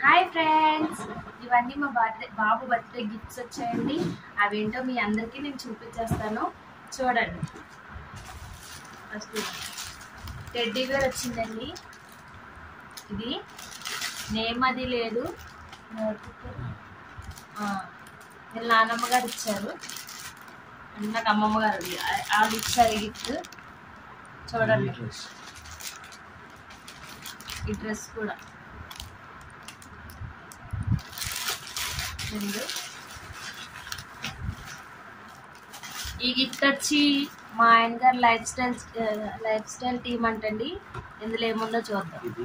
Hi friends ఇవన్నీ మా birthday బాబు birthday gifts వచ్చాయండి అవేంటో మీ అందరికీ నేను చూపించేస్తాను చూడండి ఫస్ట్ టెడ్డీ బేర్ వచ్చిందండి ఇది నేమ్ అది లేదు ఆ, వీళ్ళ నాన్నమ్మ గారు ఇచ్చారు అండ్ నాకు అమ్మమ్మ గారు అది. ఆ- వాళ్ళు ఇచ్చారు ఈ గిఫ్ట్ చూడండి ఈ డ్రెస్ కూడా రెండు ఈ గిఫ్ట్ వచ్చి మా ఆయన గారు lifestyle lifestyle team అంటండి ఇందులో ఏముందో చూద్దాం ఇది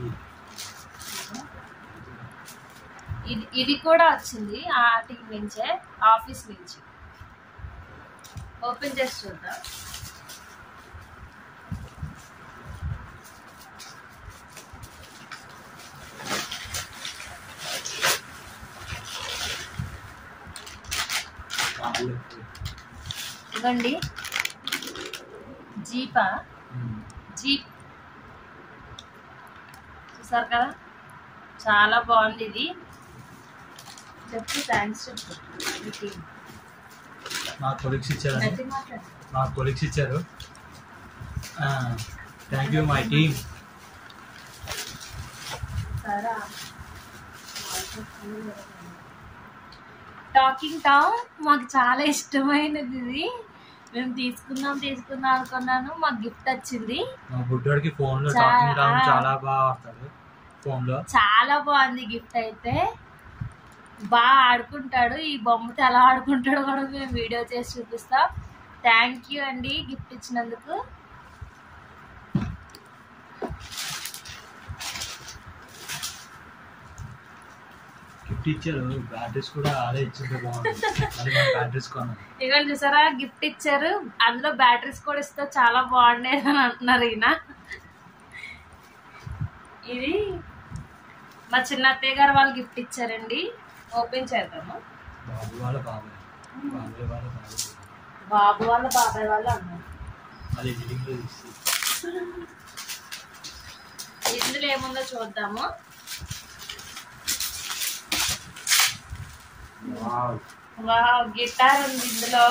ఇది ఇది కూడా వచ్చింది ఆ టీం నుంచే ఆఫీస్ నుంచి ఓపెన్ చేసి చూద్దాం బాగుంది. ఇవ్వండి జీపా ఉమ్. జీప్ చూసారు కదా చాలా బాగుంది ఇది చెప్పు థ్యాంక్స్ చెప్పు ఈ team. మా కొలీగ్స్ ఇచ్చారండి గట్టిగా మాట్లాడు మా కొలీగ్స్ ఇచ్చారు థ్యాంక్ యూ మై టీమ్ సరా టాకింగ్ టామ్ మాకు చాలా ఇష్టమైనది ఇది మేము తీసుకుందాం తీసుకుందాం అనుకున్నాను మాకు గిఫ్ట్ వచ్చింది మా బుడ్డోడికి ఫోన్ లో చా- టాకింగ్ టామ్ ఆ. చాలా బాగా ఆడతాడు ఫోన్ లో చాలా బాగుంది గిఫ్ట్ అయితే బాగా ఆడుకుంటాడు ఈ బొమ్మతో ఎలా ఆడుకుంటాడో కూడా మేము వీడియో చేసి చూపిస్తాం థ్యాంక్ యూ అండి గిఫ్ట్ ఇచ్చినందుకు గిఫ్ట్ ఇచ్చారు బ్యాటరీస్ కూడా అదే ఇచ్చింటే బాగుంటుంది మళ్ళీ మనం బ్యాటరీస్ కొన్నాం ఇక్కడ చూసారా గిఫ్ట్ ఇచ్చారు అందులో బ్యాటరీస్ కూడా ఇస్తే చాలా బాగుండేది అని అంటున్నారు ఈయన ఇది మా చిన్న అత్తయ్య గారు వాళ్ళు గిఫ్ట్ ఇచ్చారండి ఓపెన్ చేద్దాము బాబు వాళ్ళ బాబాయ్ బాబాయ్ వాళ్ళ బాబాయ్ బాబు వాళ్ళ బాబాయ్ వాళ్ళు అన్నారు అది ఎడిటింగ్ లో తీసి ఇందులో ఏముందో చూద్దాము వావ్ వావ్ గిటార్ ఉంది ఇందులో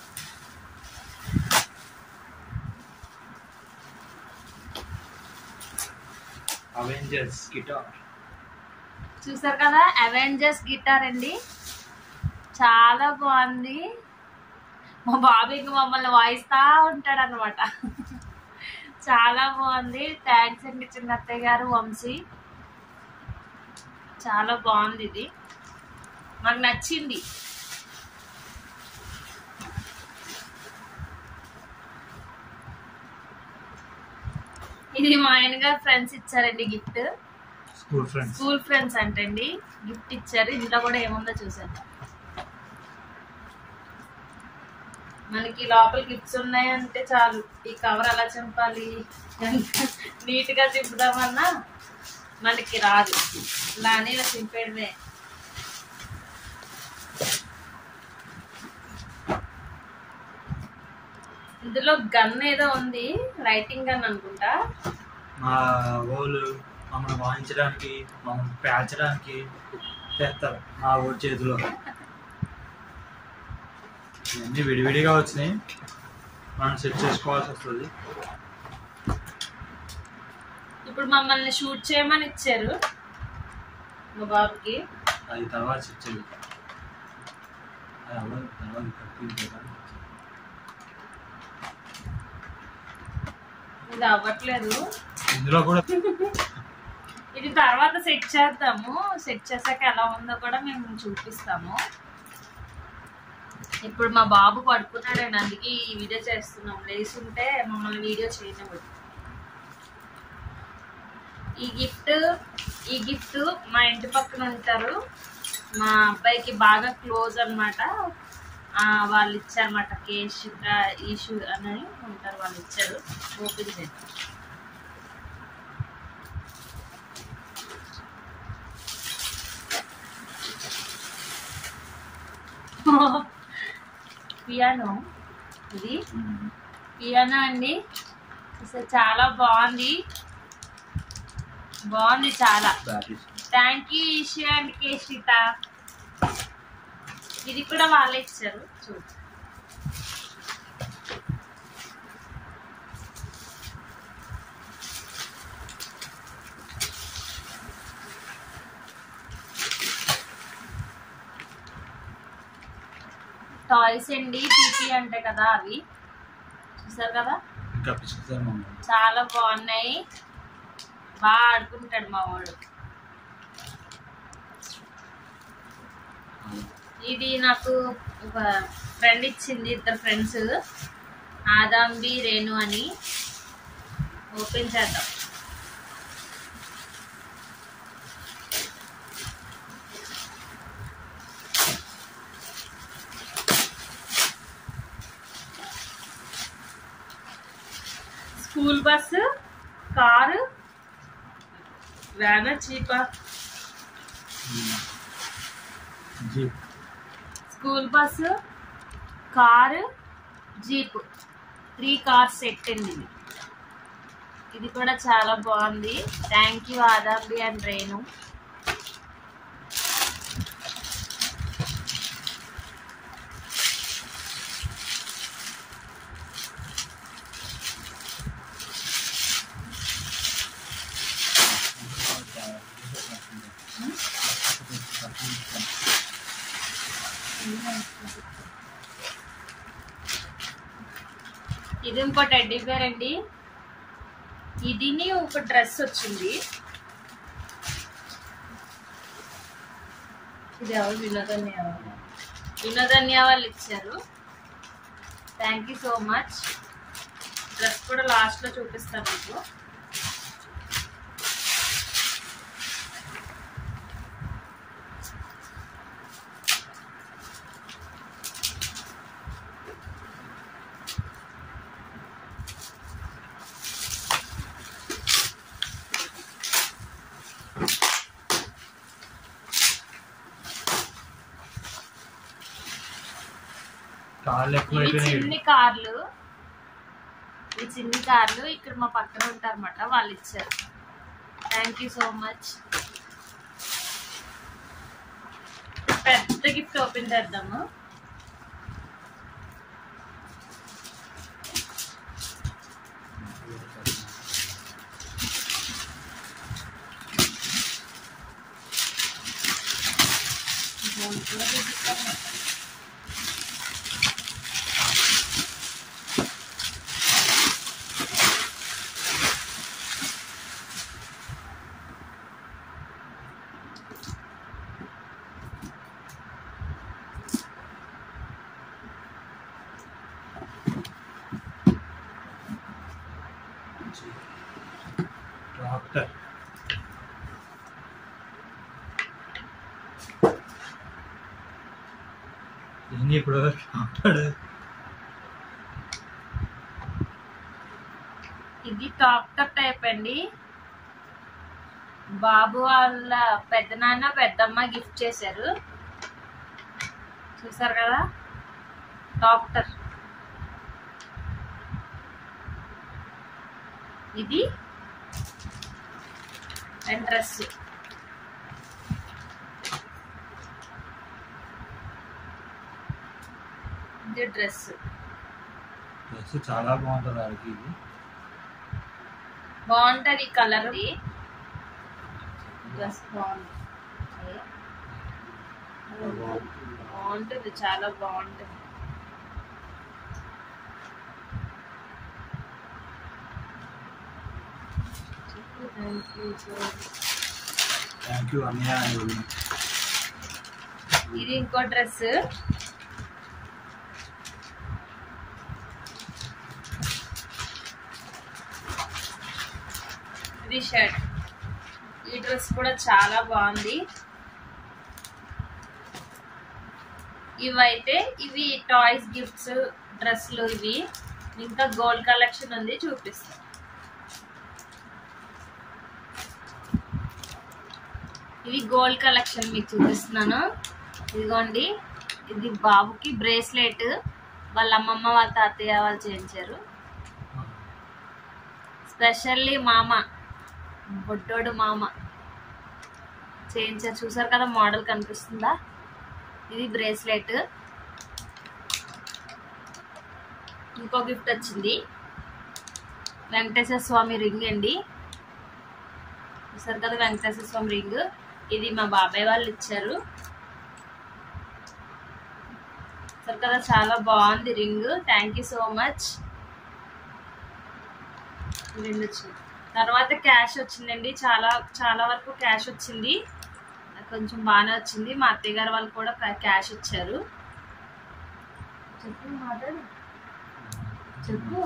అవెంజర్స్ గిటార్ చూసారు కదా అవెంజర్స్ గిటార్ అండి చాలా బాగుంది మా బాబు ఇంక మమ్మల్ని వాయిస్తా ఉంటాడు అనమాట చాలా బాగుంది థ్యాంక్స్ అండి చిన్న అత్తయ్య గారు వంశీ చాలా బాగుంది ఇది నాకు నచ్చింది ఇది మా ఆయన గారు ఫ్రెండ్స్ ఇచ్చారండి gift school friends school friends అంటండి గిఫ్ట్ ఇచ్చారు ఇందులో కూడా ఏముందో చూసేద్దాం మనకి లోపల గిఫ్ట్స్ ఉన్నాయంటే చాలు ఈ కవర్ ఎలా చింపాలి నీట్ గా చింపుదామన్నా మనకి రాదు ఇలానే ఇలా చింపేయడమే ఇందులో గన్ ఏదో ఉంది రైటింగ్ గన్ అనుకుంటా మా వాళ్ళు మమ్మల్ని వాయించడానికి మమ్మల్ని పేల్చడానికి తెస్తారు మా ఊరి చేతిలో ఇవన్నీ విడివిడిగా వచ్చినాయి మనం సెట్ చేసుకోవాల్సి వస్తుంది ఇప్పుడు మమ్మల్ని షూట్ చేయమని ఇచ్చారు మా బాబుకి అది తర్వాత సెట్ చేయాలి అది అవ్వదు తర్వాత కట్టించాలి. ఇది అవ్వట్లేదు ఇందులో కూడా ఇది తర్వాత సెట్ చేద్దాము సెట్ చేశాక ఎలా ఉందో కూడా మేము చూపిస్తాము ఇప్పుడు మా బాబు పడుకున్నాడండి అందుకే ఈ వీడియో చేస్తున్నాం లేచుంటే మమ్మల్ని వీడియో చేయనివ్వదు ఈ గిఫ్ట్ ఈ గిఫ్ట్ మా ఇంటి పక్కన ఉంటారు మా అబ్బాయికి బాగా క్లోజ్ అన్నమాట ఆ, వాళ్ళు ఇచ్చారన్నమాట కేష్ ఈషు అని ఉంటారు వాళ్ళు ఇచ్చారు ఓపెన్ చేద్దాం పియానో ఇది పియానో అండి అసలు చాలా బాగుంది బాగుంది చాలా batteries thank you Eshu and Keshita ఇది కూడా వాళ్ళే ఇచ్చారు చూడు టాయ్స్ అండి పీపీ అంటే కదా అవి చూసారు కదా ఇంకా పిచ్చుకుతారు మమ్మల్ని చాలా బాగున్నాయి బాగా ఆడుకుంటాడు మా వాడు ఇది నాకు ఒక ఫ్రెండ్ ఇచ్చింది ఇద్దరు ఫ్రెండ్స్ ఆదాంబి రేణు అని ఓపెన్ చేద్దాం స్కూల్ బస్సు కారు వ్యాన్ చీపా jeep school bus car jeep three car set అండి ఇది ఇది కూడా చాలా బాగుంది థ్యాంక్ యూ ఆదాంబి అండ్ రేణు ఇది ఇంకో టెడ్డీ బేర్ అండి ఇదిని ఒక డ్రెస్ వచ్చింది ఇది ఎవరు వినోదన్య వాళ్ళు. వినోదన్య వాళ్ళు ఇచ్చారు thank you so much dress కూడా లాస్ట్ లో చూపిస్తాను మీకు కాళ్ళు ఎక్కువ ఇవి అయిపోయినాయి చిన్ని కార్లు ఈ చిన్ని కార్లు ఇక్కడ మా పక్కన ఉంటారన్నమాట వాళ్ళు ఇచ్చారు థ్యాంక్ యూ సో మచ్ పెద్ద గిఫ్ట్ ఓపెన్ చేద్దాము ట్రాక్టర్ ఏంటి ఇప్పుడు ట్రాక్టర్ ఇది టాప్టర్ టైప్ అండి బాబు వాళ్ళ పెద్దనాన్న పెద్దమ్మ గిఫ్ట్ చేశారు చూసారు కదా డాక్టర్ ఇది అండ్ డ్రెస్ ఇది డ్రెస్ డ్రెస్ చాలా బాగుంటుంది ఆడికి ఇది బాగుంటది కలర్ డ్రెస్ బాగుంది బాగుంటుంది చాలా బాగుంటుంది థ్యాంక్ యూ థ్యాంక్ యూ అన్నయ్య అని వదిన. ఇది ఇంకో డ్రెస్ ఇది షర్ట్ ఈ డ్రెస్ కూడా చాలా బాగుంది ఇవైతే ఇవి టాయ్స్ గిఫ్ట్స్ డ్రెస్లు ఇవి ఇంకా గోల్డ్ కలెక్షన్ ఉంది చూపిస్తాను ఇవి గోల్డ్ కలెక్షన్ మీకు చూపిస్తున్నాను ఇదిగోండి ఇది బాబుకి బ్రేస్లెట్ వాళ్ళ అమ్మమ్మ వాళ్ళ తాతయ్య వాళ్ళు చేయించారు స్పెషల్లీ మామ బొడ్డోడు మామ చేయించారు చూసారు కదా మోడల్ కనిపిస్తుందా ఇది బ్రేస్లెట్ ఇంకో గిఫ్ట్ వచ్చింది వెంకటేశ్వర స్వామి రింగ్ అండి చూసారు కదా వెంకటేశ్వర స్వామి రింగ్ ఇది మా బాబాయ్ వాళ్ళు ఇచ్చారు చూసారు కదా చాలా బాగుంది ring thank you so much ring వచ్చింది తర్వాత క్యాష్ వచ్చిందండి చాలా చాలా వరకు క్యాష్ వచ్చింది నాకు కొంచెం బాగానే వచ్చింది మా అత్తయ్య గారు వాళ్ళు కూడా క్యాష్ ఇచ్చారు చెప్పు మాట్లాడు చెప్పు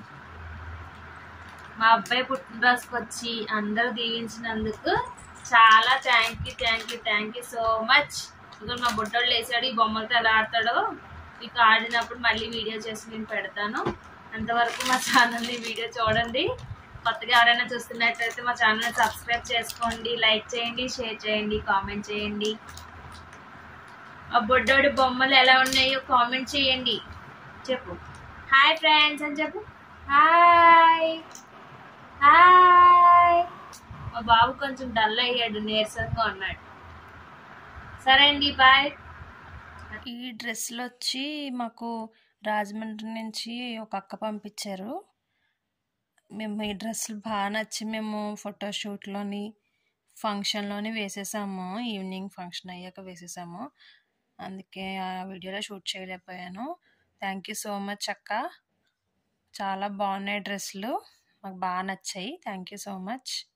మా అబ్బాయి పుట్టినరోజుకి వచ్చి అందరూ దీవించినందుకు చాలా thank you thank you thank you so much ఇంకా మా బుడ్డోళ్ళు వేసాడు ఈ బొమ్మలతో ఎలా ఆడతాడో మీకు ఆడినప్పుడు మళ్ళీ వీడియో చేసి నేను పెడతాను అంతవరకు మా ఛానల్ని వీడియో చూడండి కొత్తగా ఎవరైనా చూస్తున్నట్లయితే మా ఛానల్ని సబ్స్క్రైబ్ చేసుకోండి లైక్ చేయండి షేర్ చేయండి కామెంట్ చేయండి ఆ బొడ్డోడి బొమ్మలు ఎలా ఉన్నాయో కామెంట్ చేయండి చెప్పు హాయ్ ఫ్రెండ్స్ అని చెప్పు హాయ్ హాయ్ మా బాబు కొంచెం డల్ అయ్యాడు నీరసంగా ఉన్నాడు సరే అండి బాయ్ ఈ డ్రెస్సులు వచ్చి మాకు రాజమండ్రి నుంచి ఒక అక్క పంపించారు మేము ఈ డ్రెస్సులు బాగా నచ్చి మేము ఫోటోషూట్లోని ఫంక్షన్లోని వేసేసాము ఈవినింగ్ ఫంక్షన్ అయ్యాక వేసేసాము అందుకే ఆ వీడియోలో షూట్ చేయలేకపోయాను థ్యాంక్ యూ సో మచ్ అక్క చాలా బాగున్నాయి డ్రెస్సులు మాకు బాగా నచ్చాయి థ్యాంక్ యూ సో మచ్